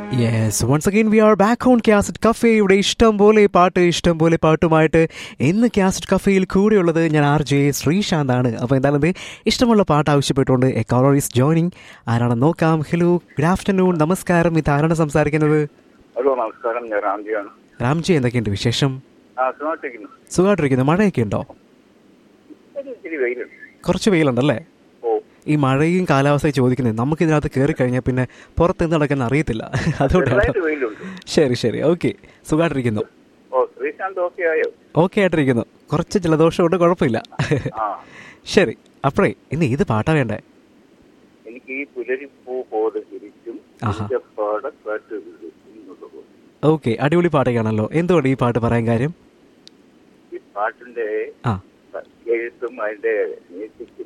Yes once again we are back on cassette cafe ഇവിടെ ഇഷ്ടം പോലെ പാട്ട് ഇഷ്ടം പോലെ പാട്ടുമായിട്ട് ഇന്ന് ക്യാസറ്റ് കഫേയിൽ കൂടെയുള്ളത് ഞാൻ ആർ ജെ ശ്രീശാന്താണ് അപ്പോൾ എന്തായാലും ദേ ഇഷ്ടമുള്ള പാട്ട് ആവശ്യപ്പെട്ടുകൊണ്ട് എ കോളർ ഈസ് ജോയിനിങ് ആരാണെന്ന് നോക്കാം ഹലോ ഗുഡ് ആഫ്റ്റർനൂൺ നമസ്കാരം ഇത് ആരാണ് സംസാരിക്കുന്നത് ഹലോ നമസ്കാരം ഞാൻ രാംജിയാണ് രാംജി എന്തൊക്കെയുണ്ട് വിശേഷം ആ സുഖമായിട്ടിരിക്കുന്നു സുഖമായിട്ടിരിക്കുന്നു മഴയൊക്കെ ഉണ്ടോ ഒരു ഇച്ചിരി വെയിലുണ്ട് കുറച്ച് വെയിലുണ്ടല്ലേ ഓ ഈ മഴയും കാലാവസ്ഥയും ചോദിക്കുന്നത് നമുക്ക് ഇതിനകത്ത് കയറി കഴിഞ്ഞാൽ പിന്നെ പുറത്ത് എന്ത് നടക്കുന്ന അറിയത്തില്ല അതുകൊണ്ടാണ് ചെറുതായിട്ട് വെയിലുണ്ട് ശരി ശരി ഓക്കെ സുഖമായിട്ടിരിക്കുന്നു ഓ ശ്രീശാന്ത് ഓക്കെ ആയോ ഓക്കെ ആയിട്ടിരിക്കുന്നു കുറച്ച് ജലദോഷമുണ്ട് കുഴപ്പമില്ല ആ ശരി അപ്പഴേ ഇന്ന് ഏത് പാട്ടാ വേണ്ടേ എനിക്ക് ഈ പുലരിപ്പൂ പോലെ തിരിച്ചും ആഹാ. പാട കാറ്റ് എന്നുള്ളത് ഓക്കെ അടിപൊളി പാട്ടൊക്കെയാണല്ലോ എന്തുകൊണ്ട് ഈ പാട്ട് പറയാൻ കാര്യം ഈ പാട്ടിന്റെ ആ എഴുത്തും അതിന്റെ മ്യൂസിക്കും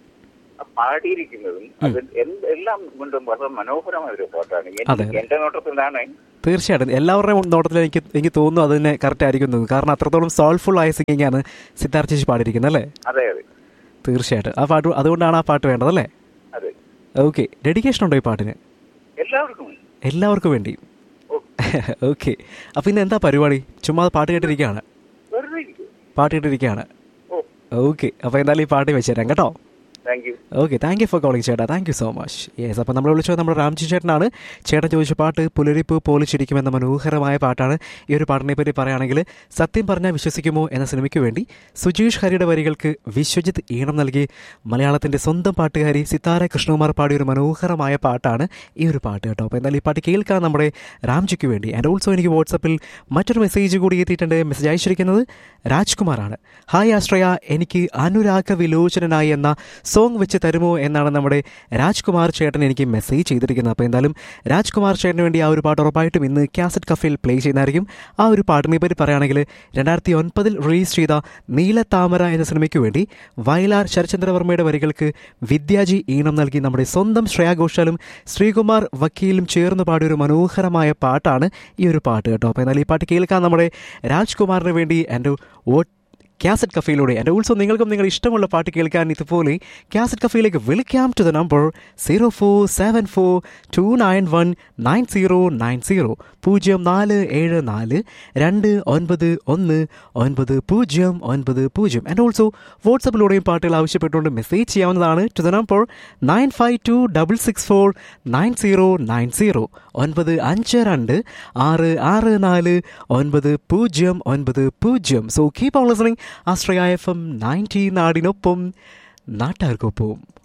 ആ പാടിയിരിക്കുന്നതും അത് എന്ത് എല്ലാം കൊണ്ടും വളരെ മനോഹരമായ ഒരു പാട്ടാണ് അതെ, എനിക്ക് എന്റെ നോട്ടത്തിലാണ് തീർച്ചയായിട്ടും എല്ലാവരുടെയും നോട്ടത്തിൽ എനിക്ക് എനിക്ക് തോന്നുന്നു അത് തന്നെ കറക്റ്റ് ആയിരിക്കും എന്ന് തോന്നുന്നു. കാരണം അത്രത്തോളം സോൾഫുൾ ആയ സിംഗിങ് ആണ് സിദ്ധാർത്ഥ ചേച്ചി പാടിയിരിക്കുന്നത് അല്ലേ അതെ അതെ തീർച്ചയായിട്ടും ആ പാട്ട് അതുകൊണ്ടാണ് ആ പാട്ട് വേണ്ടത് അല്ലേ അതെ ഓക്കെ ഡെഡിക്കേഷൻ ഉണ്ടോ ഈ പാട്ടിന് എല്ലാവർക്കും എല്ലാവർക്കും വേണ്ടി ഓ ഓക്കെ അപ്പോൾ ഇന്ന് എന്താ പരിപാടി ചുമ്മാ പാട്ട് കേട്ടിരിക്കുകയാണ് വെറുതെ ഇരിക്കും പാട്ട് കേട്ടിരിക്കുകയാണ് ഓ ഓക്കെ അപ്പോൾ എന്തായാലും ഈ പാട്ട് വെച്ചുതരാം കേട്ടോ thank you okay thank you for calling ചേട്ടാ thank you so much yes അപ്പോൾ നമ്മൾ വിളിച്ചത് നമ്മുടെ രാംജി ചേട്ടനാണ് ചേട്ടൻ ചോദിച്ച പാട്ട് പുലരിപ്പ് പോലിച്ചിരിക്കുമെന്ന മനോഹരമായ പാട്ടാണ് ഈ ഒരു പാട്ടിനെ പറ്റി പറയുകയാണെങ്കിൽ സത്യം പറഞ്ഞാൽ വിശ്വസിക്കുമോ എന്ന സിനിമയ്ക്ക് വേണ്ടി സുജീഷ് ഹരിയുടെ വരികൾക്ക് വിശ്വജിത്ത് ഈണം നൽകി മലയാളത്തിൻ്റെ സ്വന്തം പാട്ടുകാരി സിത്താര കൃഷ്ണകുമാർ പാടിയ ഒരു മനോഹരമായ പാട്ടാണ് ഈ ഒരു പാട്ട് കേട്ടോ അപ്പോൾ എന്തായാലും ഈ പാട്ട് കേൾക്കാൻ നമ്മുടെ രാംജിക്ക് വേണ്ടി ആൻഡ് ഓൾസോ എനിക്ക് വാട്സപ്പിൽ മറ്റൊരു മെസ്സേജ് കൂടി എത്തിയിട്ടുണ്ട് മെസ്സേജ് അയച്ചിരിക്കുന്നത് രാജ്കുമാറാണ് ഹായ് ആശ്രയ എനിക്ക് അനുരാഗ വിലോചനായി എന്ന സോങ് വെച്ച് തരുമോ എന്നാണ് നമ്മുടെ രാജ്കുമാർ ചേട്ടൻ എനിക്ക് മെസ്സേജ് ചെയ്തിരിക്കുന്നത് അപ്പോൾ എന്തായാലും രാജ്കുമാർ ചേട്ടന് വേണ്ടി ആ ഒരു പാട്ട് ഉറപ്പായിട്ടും ഇന്ന് കാസറ്റ് കഫയിൽ പ്ലേ ചെയ്യുന്നതായിരിക്കും ആ ഒരു പാട്ടിനെ പറ്റി പറയുകയാണെങ്കിൽ രണ്ടായിരത്തി ഒൻപതിൽ റിലീസ് ചെയ്ത നീലത്താമര എന്ന സിനിമയ്ക്ക് വേണ്ടി വയലാർ ശരചന്ദ്രവർമ്മയുടെ വരികൾക്ക് വിദ്യാജി ഈണം നൽകി നമ്മുടെ സ്വന്തം ശ്രേയാ ഘോഷാലും ശ്രീകുമാർ വക്കീലും ചേർന്ന് പാടിയ ഒരു മനോഹരമായ പാട്ടാണ് ഈ ഒരു പാട്ട് കേട്ടോ അപ്പോൾ എന്നാൽ ഈ പാട്ട് കേൾക്കാൻ നമ്മുടെ രാജ്കുമാറിന് വേണ്ടി എൻ്റെ വോട്ട് കാസറ്റ് കഫയിലൂടെ ആൻഡ് ഓൾസോ നിങ്ങൾക്കും നിങ്ങൾ ഇഷ്ടമുള്ള പാട്ട് കേൾക്കാൻ ഇതുപോലെ കാസറ്റ് കഫയിലേക്ക് വിളിക്കാം to the number zero four seven four two nine one nine zero nine zero പൂജ്യം നാല് ഏഴ് നാല് രണ്ട് ഒൻപത് ഒന്ന് ഒൻപത് പൂജ്യം ഒൻപത് പൂജ്യം ആൻഡ് ഓൾസോ വാട്സപ്പിലൂടെയും പാട്ടുകൾ ആവശ്യപ്പെട്ടുകൊണ്ട് മെസ്സേജ് ചെയ്യാവുന്നതാണ് to the number nine five two double six four nine zero nine zero ഒൻപത് അഞ്ച് രണ്ട് ആറ് ആറ് നാല് ഒൻപത് പൂജ്യം ഒൻപത് പൂജ്യം so keep on listening Ashraya F M ninety നാടിനൊപ്പം നാട്ടുകാർക്കൊപ്പം